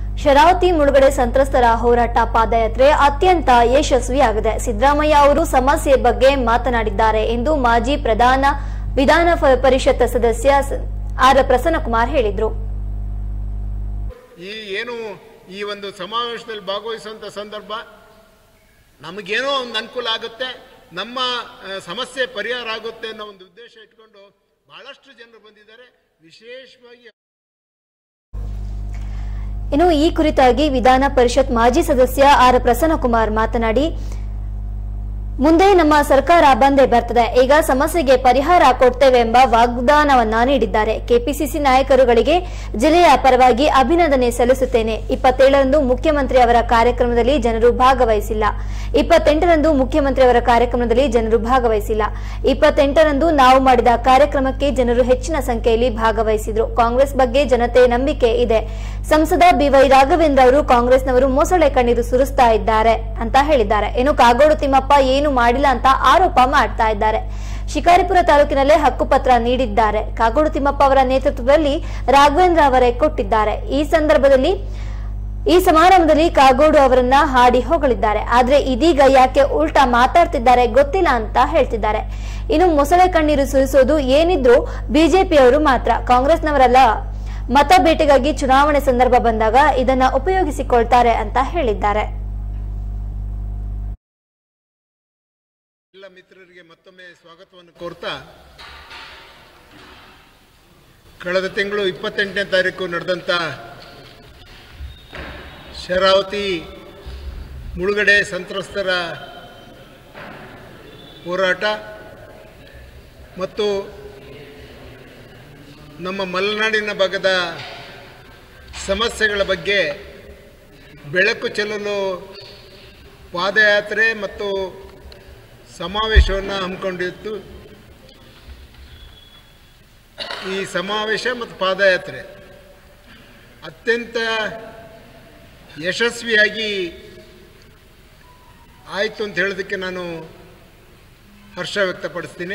ಶರಾವತಿ ಮುಳುಗಡೆ ಸಂತ್ರಸ್ತರ ಹೋರಾಟ ಪಾದಯಾತ್ರೆ ಅತ್ಯಂತ ಯಶಸ್ವಿಯಾಗಿದೆ ಸಿದ್ದರಾಮಯ್ಯ ಅವರು ಸಮಸ್ಯೆ ಬಗ್ಗೆ ಮಾತನಾಡಿದ್ದಾರೆ ಎಂದು ಮಾಜಿ ಪ್ರಧಾನ ವಿಧಾನ ಪ- ಪರಿಷತ್ ಸದಸ್ಯ ಸ- ಆರ್ ಪ್ರಸನ್ನಕುಮಾರ್ ಹೇಳಿದರು ಈ ಏನು ಈ ಒಂದು ಸಮಾವೇಶದಲ್ಲಿ ಭಾಗವಹಿಸುವಂಥ ಸಂದರ್ಭ ನಮಗೇನೋ ಒಂದು ಅನುಕೂಲ ಆಗುತ್ತೆ ನಮ್ಮ ಆ, ಸಮಸ್ಯೆ ಪರಿಹಾರ ಆಗುತ್ತೆ ಅನ್ನೋ ಒಂದು ಉದ್ದೇಶ ಇಟ್ಕೊಂಡು ಬಹಳಷ್ಟು ಜನರು ಬಂದಿದ್ದಾರೆ ವಿಶೇಷವಾಗಿ ಇನ್ನು ಈ ಕುರಿತಾಗಿ ವಿಧಾನ ಪರಿಷತ್ ಮಾಜಿ ಸದಸ್ಯ ಆರ್ ಪ್ರಸನ್ನಕುಮಾರ್ ಮಾತನಾಡಿ ಮುಂದೆ ನಮ್ಮ ಸರ್ಕಾರ ಬಂದೇ ಬರ್ತದೆ ಈಗ ಸಮಸ್ಯೆಗೆ ಪರಿಹಾರ ಕೊಡ್ತೇವೆ ಎಂಬ ವಾಗ್ದಾನವನ್ನ ನೀಡಿದ್ದಾರೆ ಕೆಪಿಸಿಸಿ ನಾಯಕರುಗಳಿಗೆ ಜಿಲ್ಲೆಯ ಪರವಾಗಿ ಅಭಿನಂದನೆ ಸಲ್ಲಿಸುತ್ತೇನೆ ಇಪ್ಪತ್ತೇಳರಂದು ಮುಖ್ಯಮಂತ್ರಿ ಅವರ ಕಾರ್ಯಕ್ರಮದಲ್ಲಿ ಜನರು ಭಾಗವಹಿಸಿಲ್ಲ ಇಪ್ಪತ್ತೆಂಟರಂದು ಮುಖ್ಯಮಂತ್ರಿ ಅವರ ಕಾರ್ಯಕ್ರಮದಲ್ಲಿ ಜನರು ಭಾಗವಹಿಸಿಲ್ಲ ಇಪ್ಪತ್ತೆಂಟರಂದು ನಾವು ಮಾಡಿದ ಕಾರ್ಯಕ್ರಮಕ್ಕೆ ಜನರು ಹೆಚ್ಚಿನ ಸಂಖ್ಯೆಯಲ್ಲಿ ಭಾಗವಹಿಸಿದ್ರು ಕಾಂಗ್ರೆಸ್ ಬಗ್ಗೆ ಜನತೆ ನಂಬಿಕೆ ಇದೆ ಸಂಸದ ಬಿವೈ ರಾಘವೇಂದ್ರ ಅವರು ಕಾಂಗ್ರೆಸ್ನವರು ಮೊಸಳೆ ಕಣ್ಣೀರು ಸುರಿಸ್ತಾ ಇದ್ದಾರೆ ಅಂತ ಹೇಳಿದ್ದಾರೆ ಇನ್ನು ಕಾಗೋಡು ತಿಮ್ಮಪ್ಪ ಏನು ಮಾಡಿಲ್ಲ ಅಂತ ಆರೋಪ ಮಾಡ್ತಾ ಇದ್ದಾರೆ ಶಿಕಾರಿಪುರ ತಾಲೂಕಿನಲ್ಲೇ ಹಕ್ಕುಪತ್ರ ನೀಡಿದ್ದಾರೆ ಕಾಗೋಡು ತಿಮ್ಮಪ್ಪ ಅವರ ನೇತೃತ್ವದಲ್ಲಿ ರಾಘವೇಂದ್ರ ಅವರೇ ಕೊಟ್ಟಿದ್ದಾರೆ ಈ ಸಂದರ್ಭದಲ್ಲಿ ಈ ಸಮಾರಂಭದಲ್ಲಿ ಕಾಗೋಡು ಅವರನ್ನ ಹಾಡಿ ಹೊಗಳಿದ್ದಾರೆ ಆದ್ರೆ ಇದೀಗ ಯಾಕೆ ಉಲ್ಟಾ ಮಾತಾಡ್ತಿದ್ದಾರೆ ಗೊತ್ತಿಲ್ಲ ಅಂತ ಹೇಳ್ತಿದ್ದಾರೆ ಇನ್ನು ಮೊಸಳೆ ಕಣ್ಣೀರು ಸುರಿಸೋದು ಏನಿದ್ರು ಬಿಜೆಪಿಯವರು ಮಾತ್ರ ಕಾಂಗ್ರೆಸ್ನವರಲ್ಲ ಮತ ಬೇಟೆಗಾಗಿ ಚುನಾವಣೆ ಸಂದರ್ಭ ಬಂದಾಗ ಇದನ್ನ ಉಪಯೋಗಿಸಿಕೊಳ್ತಾರೆ ಅಂತ ಹೇಳಿದ್ದಾರೆ ಎಲ್ಲ ಮಿತ್ರರಿಗೆ ಮತ್ತೊಮ್ಮೆ ಸ್ವಾಗತವನ್ನು ಕೋರ್ತಾ ಕಳೆದ ತಿಂಗಳು ಇಪ್ಪತ್ತೆಂಟನೇ ತಾರೀಕು ನಡೆದಂಥ ಶರಾವತಿ ಮುಳುಗಡೆ ಸಂತ್ರಸ್ತರ ಹೋರಾಟ ಮತ್ತು ನಮ್ಮ ಮಲೆನಾಡಿನ ಭಾಗದ ಸಮಸ್ಯೆಗಳ ಬಗ್ಗೆ ಬೆಳಕು ಚೆಲ್ಲಲು ಪಾದಯಾತ್ರೆ ಮತ್ತು ಸಮಾವೇಶವನ್ನು ಹಮ್ಮಿಕೊಂಡಿತ್ತು ಈ ಸಮಾವೇಶ ಮತ್ತು ಪಾದಯಾತ್ರೆ ಅತ್ಯಂತ ಯಶಸ್ವಿಯಾಗಿ ಆಯಿತು ಅಂತ ಹೇಳೋದಕ್ಕೆ ನಾನು ಹರ್ಷ ವ್ಯಕ್ತಪಡಿಸ್ತೀನಿ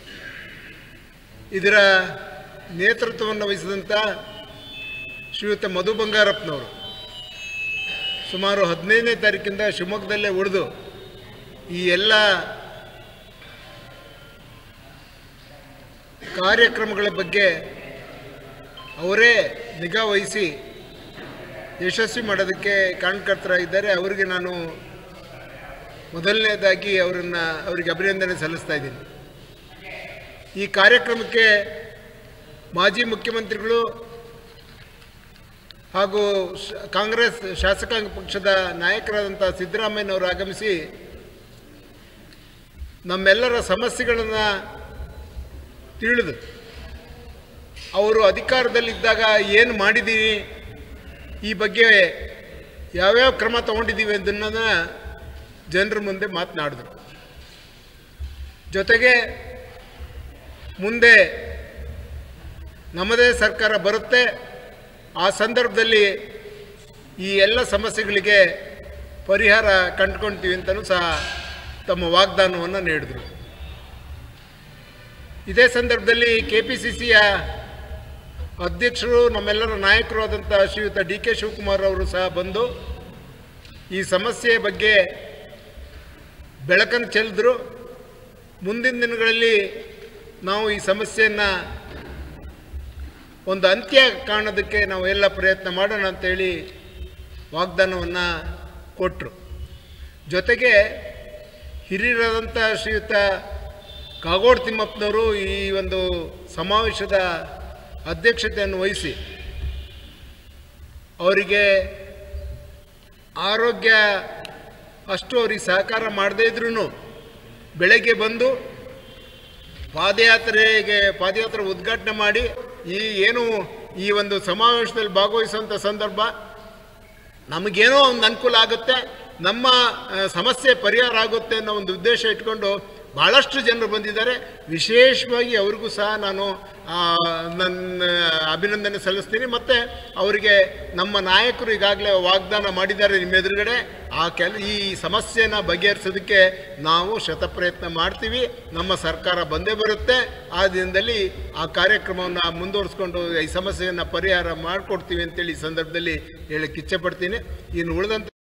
ಇದರ ನೇತೃತ್ವವನ್ನು ವಹಿಸಿದಂಥ ಶ್ರೀಯುತ ಮಧು ಬಂಗಾರಪ್ಪನವರು ಸುಮಾರು ಹದಿನೈದನೇ ತಾರೀಕಿಂದ ಶಿವಮೊಗ್ಗದಲ್ಲೇ ಉಳಿದು ಈ ಎಲ್ಲ ಕಾರ್ಯಕ್ರಮಗಳ ಬಗ್ಗೆ ಅವರೇ ನಿಗಾ ವಹಿಸಿ ಯಶಸ್ವಿ ಮಾಡೋದಕ್ಕೆ ಕಾರಣಕರ್ತರಾಗಿದ್ದಾರೆ ಅವರಿಗೆ ನಾನು ಮೊದಲನೇದಾಗಿ ಅವರನ್ನು ಅವರಿಗೆ ಅಭಿನಂದನೆ ಸಲ್ಲಿಸ್ತಾ ಇದ್ದೀನಿ ಈ ಕಾರ್ಯಕ್ರಮಕ್ಕೆ ಮಾಜಿ ಮುಖ್ಯಮಂತ್ರಿಗಳು ಹಾಗೂ ಶ- ಕಾಂಗ್ರೆಸ್ ಶಾಸಕಾಂಗ ಪಕ್ಷದ ನಾಯಕರಾದಂಥ ಸಿದ್ದರಾಮಯ್ಯನವರು ಆಗಮಿಸಿ ನಮ್ಮೆಲ್ಲರ ಸಮಸ್ಯೆಗಳನ್ನು ತಿಳಿದು ಅವರು ಅಧಿಕಾರದಲ್ಲಿದ್ದಾಗ ಏನು ಮಾಡಿದ್ದೀವಿ ಈ ಬಗ್ಗೆ ಯಾವ್ಯಾವ ಕ್ರಮ ತಗೊಂಡಿದ್ದೀವಿ ಅದನ್ನ ಜನರ ಮುಂದೆ ಮಾತನಾಡಿದ್ರು ಜೊತೆಗೆ ಮುಂದೆ ನಮ್ಮದೇ ಸರ್ಕಾರ ಬರುತ್ತೆ ಆ ಸಂದರ್ಭದಲ್ಲಿ ಈ ಎಲ್ಲ ಸಮಸ್ಯೆಗಳಿಗೆ ಪರಿಹಾರ ಕಂಡುಕೊಳ್ತೀವಿ ಅಂತಲೂ ಸಹ ತಮ್ಮ ವಾಗ್ದಾನವನ್ನು ನೀಡಿದರು ಇದೇ ಸಂದರ್ಭದಲ್ಲಿ ಕೆ ಪಿ ಸಿ ಸಿಯ ಅಧ್ಯಕ್ಷರು ನಮ್ಮೆಲ್ಲರ ನಾಯಕರು ಆದಂಥ ಶ್ರೀಯುತ ಡಿ ಕೆ ಶಿವಕುಮಾರ್ ಅವರು ಸಹ ಬಂದು ಈ ಸಮಸ್ಯೆ ಬಗ್ಗೆ ಬೆಳಕನ್ನು ಚೆಲ್ಲಿದ್ರು ಮುಂದಿನ ದಿನಗಳಲ್ಲಿ ನಾವು ಈ ಸಮಸ್ಯೆಯನ್ನು ಒಂದು ಅಂತ್ಯ ಕಾಣೋದಕ್ಕೆ ನಾವು ಎಲ್ಲ ಪ್ರಯತ್ನ ಮಾಡೋಣ ಅಂತೇಳಿ ವಾಗ್ದಾನವನ್ನು ಕೊಟ್ಟರು ಜೊತೆಗೆ ಹಿರಿಯರಾದಂಥ ಶ್ರೀಯುತ ಕಾಗೋಡು ತಿಮ್ಮಪ್ಪನವರು ಈ ಒಂದು ಸಮಾವೇಶದ ಅಧ್ಯಕ್ಷತೆಯನ್ನು ವಹಿಸಿ ಅವರಿಗೆ ಆರೋಗ್ಯ ಅಷ್ಟು ಅವ್ರಿಗೆ ಸಹಕಾರ ಮಾಡದೇ ಇದ್ರೂ ಬೆಳಗ್ಗೆ ಬಂದು ಪಾದಯಾತ್ರೆಗೆ ಪಾದಯಾತ್ರೆ ಉದ್ಘಾಟನೆ ಮಾಡಿ ಈ ಏನು ಈ ಒಂದು ಸಮಾವೇಶದಲ್ಲಿ ಭಾಗವಹಿಸುವಂಥ ಸಂದರ್ಭ ನಮಗೇನೋ ಒಂದು ಅನುಕೂಲ ಆಗುತ್ತೆ ನಮ್ಮ ಆ, ಸಮಸ್ಯೆ ಪರಿಹಾರ ಆಗುತ್ತೆ ಅನ್ನೋ ಒಂದು ಉದ್ದೇಶ ಇಟ್ಕೊಂಡು ಭಾಳಷ್ಟು ಜನರು ಬಂದಿದ್ದಾರೆ ವಿಶೇಷವಾಗಿ ಅವ್ರಿಗೂ ಸಹ ನಾನು ಆ, ನನ್ನ ಅಭಿನಂದನೆ ಸಲ್ಲಿಸ್ತೀನಿ ಮತ್ತು ಅವರಿಗೆ ನಮ್ಮ ನಾಯಕರು ಈಗಾಗಲೇ ವಾಗ್ದಾನ ಮಾಡಿದ್ದಾರೆ ನಿಮ್ಮ ಎದುರುಗಡೆ ಆ ಕೆಲ ಈ ಸಮಸ್ಯೆನ ಬಗೆಹರಿಸೋದಕ್ಕೆ ನಾವು ಶತಪ್ರಯತ್ನ ಮಾಡ್ತೀವಿ ನಮ್ಮ ಸರ್ಕಾರ ಬಂದೇ ಬರುತ್ತೆ ಆ ದಿನದಲ್ಲಿ ಆ ಕಾರ್ಯಕ್ರಮವನ್ನು ಮುಂದುವರಿಸ್ಕೊಂಡು ಈ ಸಮಸ್ಯೆಯನ್ನು ಪರಿಹಾರ ಮಾಡಿಕೊಡ್ತೀವಿ ಅಂತೇಳಿ ಈ ಸಂದರ್ಭದಲ್ಲಿ ಹೇಳಕ್ಕೆ ಇಚ್ಛೆಪಡ್ತೀನಿ ಇನ್ನು ಉಳಿದಂಥ